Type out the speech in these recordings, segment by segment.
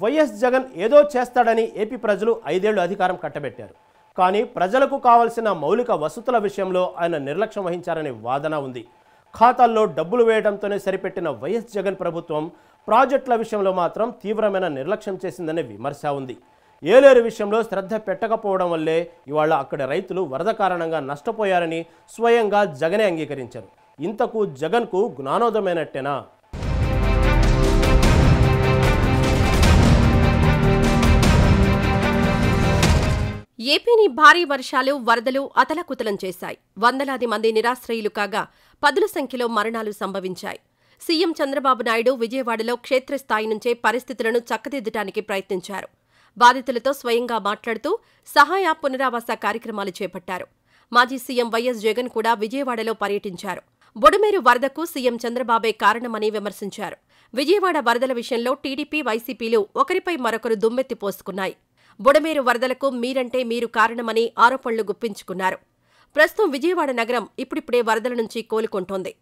YS Jagan ఏదో చేస్తాడని AP ప్రజలు ఐదేళ్లు అధికారం కట్టబెట్టారు కానీ ప్రజలకు కావలసిన మౌలిక వసతుల విషయంలో ఆయన నిర్లక్ష్యం వహించారనే వాదన ఉంది ఖాతాల్లో డబ్బులు వేయడంతోనే సరిపెట్టిన వైఎస్ జగన్ ప్రభుత్వం ప్రాజెక్టుల విషయంలో మాత్రం తీవ్రమైన నిర్లక్ష్యం చేసిందనే విమర్శ ఉంది ఏలేరు విషయంలో శ్రద్ధ పెట్టకపోవడం వల్లే ఇవాళ అక్కడి రైతులు వరద కారణంగా నష్టపోయారని స్వయంగా జగనే అంగీకరించారు ఇంతకు జగన్కు జ్ఞానోదమైనట్టేనా ఏపీని భారీ వర్షాలు వరదలు అతలకుతలం చేశాయి వందలాది మంది నిరాశ్రయులు కాగా పదుల సంఖ్యలో మరణాలు సంభవించాయి సీఎం చంద్రబాబు నాయుడు విజయవాడలో క్షేత్రస్థాయి నుంచే పరిస్థితులను చక్కదిద్దడానికి ప్రయత్నించారు బాధితులతో స్వయంగా మాట్లాడుతూ సహాయ పునరావాస కార్యక్రమాలు చేపట్టారు మాజీ సీఎం వైఎస్ జగన్ కూడా విజయవాడలో పర్యటించారు బొడమేరు వరదకు సీఎం చంద్రబాబే కారణమని విమర్శించారు విజయవాడ వరదల విషయంలో టీడీపీ వైసీపీలు ఒకరిపై మరొకరు దుమ్మెత్తి పోసుకున్నాయి బుడమేరు వరదలకు మీరంటే మీరు కారణమని ఆరోపణలు గుప్పించుకున్నారు ప్రస్తుతం విజయవాడ నగరం ఇప్పుడిప్పుడే వరదల నుంచి కోలుకుంటోంది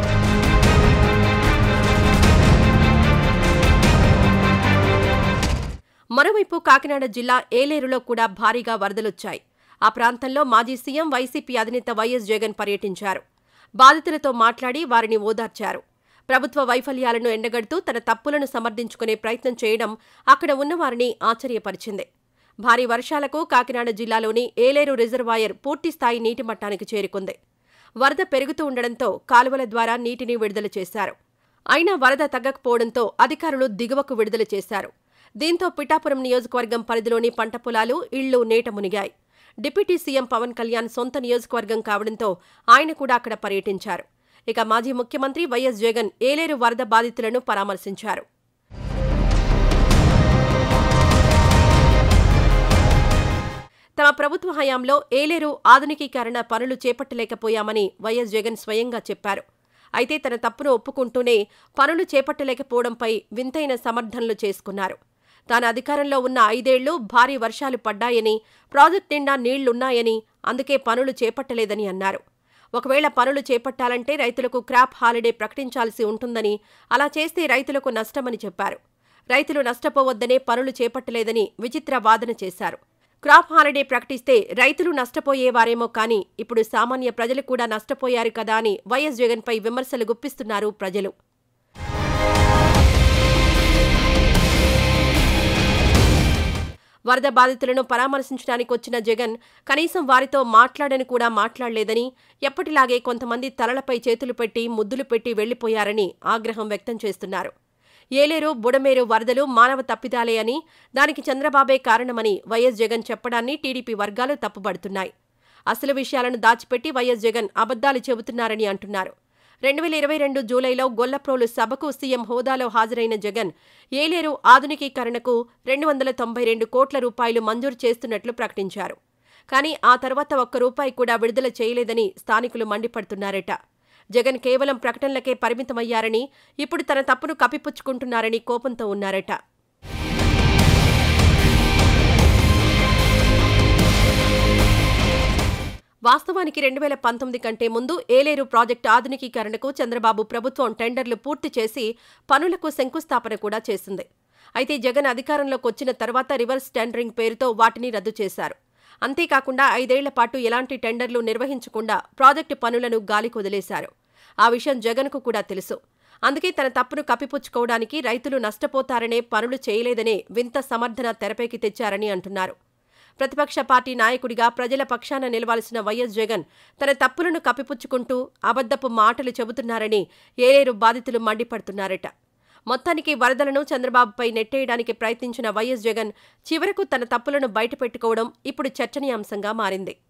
మరోవైపు కాకినాడ జిల్లా ఏలేరులో కూడా భారీగా వరదలొచ్చాయి ఆ ప్రాంతంలో మాజీ సీఎం వైసీపీ అధినేత వైఎస్ జగన్ పర్యటించారు బాధితులతో మాట్లాడి వారిని ఓదార్చారు ప్రభుత్వ వైఫల్యాలను ఎండగడుతూ తన తప్పులను సమర్థించుకునే ప్రయత్నం చేయడం అక్కడ ఉన్నవారిని ఆశ్చర్యపరిచింది భారీ వర్షాలకు కాకినాడ జిల్లాలోని ఏలేరు రిజర్వాయర్ పూర్తిస్థాయి నీటి మట్టానికి చేరుకుంది వరద పెరుగుతూ ఉండడంతో కాలువల ద్వారా నీటిని విడుదల చేశారు అయినా వరద తగ్గకపోవడంతో అధికారులు దిగువకు విడుదల చేశారు దీంతో పిఠాపురం నియోజకవర్గం పరిధిలోని పంట పొలాలు ఇళ్లు నీట మునిగాయి డిప్యూటీ సీఎం పవన్ కళ్యాణ్ సొంత నియోజకవర్గం కావడంతో ఆయన కూడా అక్కడ పర్యటించారు ఇక మాజీ ముఖ్యమంత్రి వైఎస్ జగన్ ఏలేరు వరద బాధితులను పరామర్శించారు తమ ప్రభుత్వ హయాంలో ఏలేరు ఆధునికీకరణ పనులు చేపట్టలేకపోయామని వైఎస్ జగన్ స్వయంగా చెప్పారు అయితే తన తప్పును ఒప్పుకుంటూనే పనులు చేపట్టలేకపోవడంపై వింతైన సమర్థనలు చేసుకున్నారు తాను అధికారంలో ఉన్న ఐదేళ్లు భారీ వర్షాలు పడ్డాయని ప్రాజెక్ట్ నిండా నీళ్లున్నాయని అందుకే పనులు చేపట్టలేదని అన్నారు ఒకవేళ పనులు చేపట్టాలంటే రైతులకు క్రాప్ హాలిడే ప్రకటించాల్సి ఉంటుందని అలా చేస్తే రైతులకు నష్టమని చెప్పారు రైతులు నష్టపోవద్దనే పనులు చేపట్టలేదని విచిత్ర వాదన చేశారు క్రాప్ హాలిడే ప్రకటిస్తే రైతులు నష్టపోయేవారేమో కానీ ఇప్పుడు సామాన్య ప్రజలు కూడా నష్టపోయారు కదా అని వైఎస్ జగన్పై విమర్శలు గుప్పిస్తున్నారు ప్రజలు వరద బాధితులను పరామర్శించడానికి వచ్చిన జగన్ కనీసం వారితో మాట్లాడని కూడా మాట్లాడలేదని ఎప్పటిలాగే కొంతమంది తలలపై చేతులు పెట్టి ముద్దులు పెట్టి వెళ్లిపోయారని ఆగ్రహం వ్యక్తం చేస్తున్నారు ఏలేరు బుడమేరు వరదలు మానవ తప్పిదాలే అని దానికి చంద్రబాబే కారణమని వైఎస్ జగన్ చెప్పడాన్ని టీడీపీ వర్గాలు తప్పుపడుతున్నాయి అసలు విషయాలను దాచిపెట్టి వైఎస్ జగన్ అబద్దాలు చెబుతున్నారని అంటున్నారు రెండు వేల ఇరవై రెండు జూలైలో గొల్లప్రోలు సభకు సీఎం హోదాలో హాజరైన జగన్ ఏలేరు ఆధునికీకరణకు రెండు వందల తొంభై రెండు కోట్ల రూపాయలు మంజూరు చేస్తున్నట్లు ప్రకటించారు కానీ ఆ తర్వాత ఒక్క రూపాయి కూడా విడుదల చేయలేదని స్థానికులు మండిపడుతున్నారట జగన్ కేవలం ప్రకటనలకే పరిమితమయ్యారని ఇప్పుడు తన తప్పును కప్పిపుచ్చుకుంటున్నారని కోపంతో ఉన్నారట వాస్తవానికి రెండు వేల పంతొమ్మిది కంటే ముందు ఏలేరు ప్రాజెక్టు ఆధునికీకరణకు చంద్రబాబు ప్రభుత్వం టెండర్లు పూర్తి చేసి పనులకు శంకుస్థాపన కూడా చేసింది అయితే జగన్ అధికారంలోకి వచ్చిన తర్వాత రివర్స్ టెండరింగ్ పేరుతో వాటిని రద్దు చేశారు అంతేకాకుండా ఐదేళ్ల పాటు ఎలాంటి టెండర్లు నిర్వహించకుండా ప్రాజెక్టు పనులను గాలికి వదిలేశారు ఆ విషయం జగన్కు కూడా తెలుసు అందుకే తన తప్పును కప్పిపుచ్చుకోవడానికి రైతులు నష్టపోతారనే పనులు చేయలేదనే వింత సమర్థన తెరపైకి తెచ్చారని అంటున్నారు ప్రతిపక్ష పార్టీ నాయకుడిగా ప్రజల పక్షాన నిలవాల్సిన వైఎస్ జగన్ తన తప్పులను కప్పిపుచ్చుకుంటూ అబద్దపు మాటలు చెబుతున్నారని ఏలేరు బాధితులు మండిపడుతున్నారట మొత్తానికి వరదలను చంద్రబాబుపై నెట్టేయడానికి ప్రయత్నించిన వైఎస్ జగన్ చివరకు తన తప్పులను బయటపెట్టుకోవడం ఇప్పుడు చర్చనీయాంశంగా మారింది